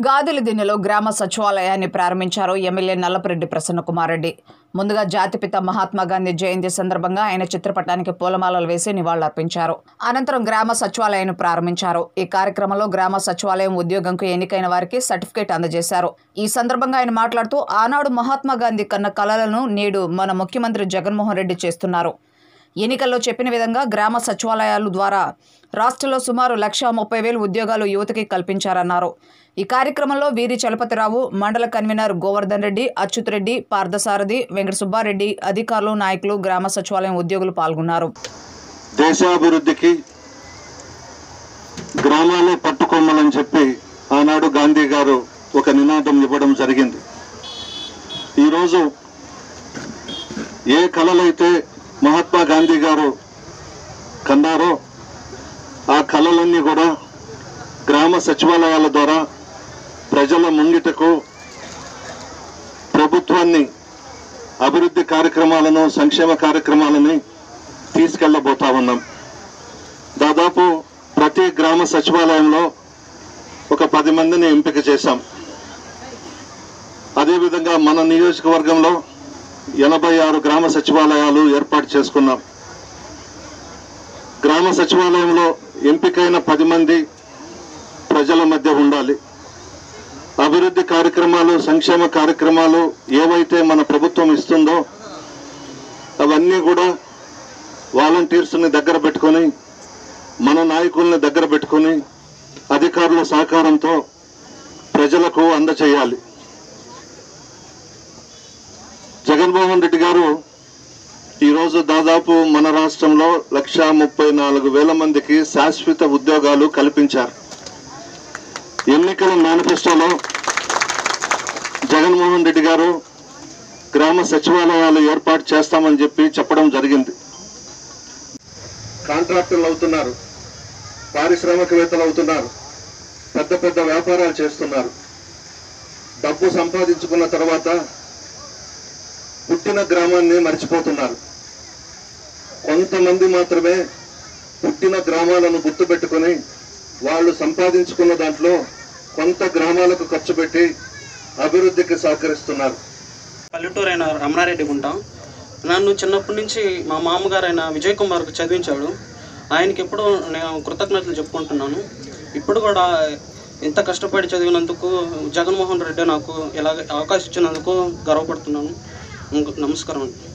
గాదిలిదిన్నెలో గ్రామ సచివాలయాన్ని ప్రారంభించారు ఎమ్మెల్యే నల్లపరెడ్డి ప్రసన్నకుమార్ రెడ్డి ముందుగా జాతిపిత మహాత్మా గాంధీ జయంతి సందర్భంగా ఆయన చిత్రపటానికి పూలమాలలు వేసి నివాళులర్పించారు అనంతరం గ్రామ సచివాలయాన్ని ప్రారంభించారు ఈ కార్యక్రమంలో గ్రామ సచివాలయం ఉద్యోగంకు ఎన్నికైన వారికి సర్టిఫికేట్ అందజేశారు ఈ సందర్భంగా ఆయన మాట్లాడుతూ ఆనాడు మహాత్మా గాంధీ కన్న కలలను నేడు మన ముఖ్యమంత్రి జగన్మోహన్ రెడ్డి చేస్తున్నారు ఎన్నికల్లో చెప్పిన విధంగా గ్రామ సచివాలయాల ద్వారా రాష్ట్రంలో సుమారు లక్ష ముప్పై వేలు ఉద్యోగాలు యువతకి కల్పించారన్నారు ఈ కార్యక్రమంలో వీరి చలపతిరావు మండల కన్వీనర్ గోవర్ధన్ రెడ్డి అచ్యుత్ రెడ్డి పార్థసారథి వెంకట సుబ్బారెడ్డి అధికారులు నాయకులు గ్రామ సచివాలయం ఉద్యోగులు పాల్గొన్నారు దేశాభివృద్ధికి గ్రామాలే పట్టుకొమ్మలని చెప్పి ఆనాడు గాంధీ గారు ఒక నినాదం ఇవ్వడం జరిగింది ఈరోజు ఏ కళలైతే మహాత్మా గాంధీ గారు కన్నారో ఆ కళలన్నీ కూడా గ్రామ సచివాలయాల ద్వారా ప్రజల ముంగిటకు ప్రభుత్వాన్ని అభివృద్ధి కార్యక్రమాలను సంక్షేమ కార్యక్రమాలని తీసుకెళ్ళబోతా ఉన్నాం దాదాపు ప్రతి గ్రామ సచివాలయంలో ఒక పది మందిని ఎంపిక చేశాం అదేవిధంగా మన నియోజకవర్గంలో ఎనభై ఆరు గ్రామ సచివాలయాలు ఏర్పాటు చేసుకున్నాం గ్రామ సచివాలయంలో ఎంపికైన పది మంది ప్రజల మధ్య ఉండాలి అభివృద్ధి కార్యక్రమాలు సంక్షేమ కార్యక్రమాలు ఏవైతే మన ప్రభుత్వం ఇస్తుందో అవన్నీ కూడా వాలంటీర్స్ని దగ్గర పెట్టుకొని మన నాయకుల్ని దగ్గర పెట్టుకొని అధికారుల సహకారంతో ప్రజలకు అందచేయాలి జగన్మోహన్ రెడ్డి గారు ఈరోజు దాదాపు మన రాష్ట్రంలో లక్ష ముప్పై నాలుగు వేల మందికి శాశ్వత ఉద్యోగాలు కల్పించారు ఎన్నికల మేనిఫెస్టోలో జగన్మోహన్ రెడ్డి గారు గ్రామ సచివాలయాలు ఏర్పాటు చేస్తామని చెప్పి చెప్పడం జరిగింది కాంట్రాక్టర్లు అవుతున్నారు పారిశ్రామికవేత్తలు అవుతున్నారు పెద్ద పెద్ద వ్యాపారాలు చేస్తున్నారు డబ్బు సంపాదించుకున్న తర్వాత పుట్టిన గ్రామాన్ని మర్చిపోతున్నారు కొంతమంది మాత్రమే పుట్టిన గ్రామాలను గుర్తుపెట్టుకొని వాళ్ళు సంపాదించుకున్న దాంట్లో కొంత గ్రామాలకు ఖర్చు పెట్టి అభివృద్ధికి సహకరిస్తున్నారు పల్లెటూరు అయిన రమణారెడ్డి గుంటాం నన్ను చిన్నప్పటి నుంచి మా మామగారు అయిన విజయ్ కుమార్కి చదివించాడు ఆయనకి ఎప్పుడు నేను కృతజ్ఞతలు చెప్పుకుంటున్నాను ఇప్పుడు కూడా ఇంత కష్టపడి చదివినందుకు జగన్మోహన్ రెడ్డి నాకు ఇలాగ అవకాశం ఇచ్చినందుకు గర్వపడుతున్నాను ఇంక- నమస్కారం అండి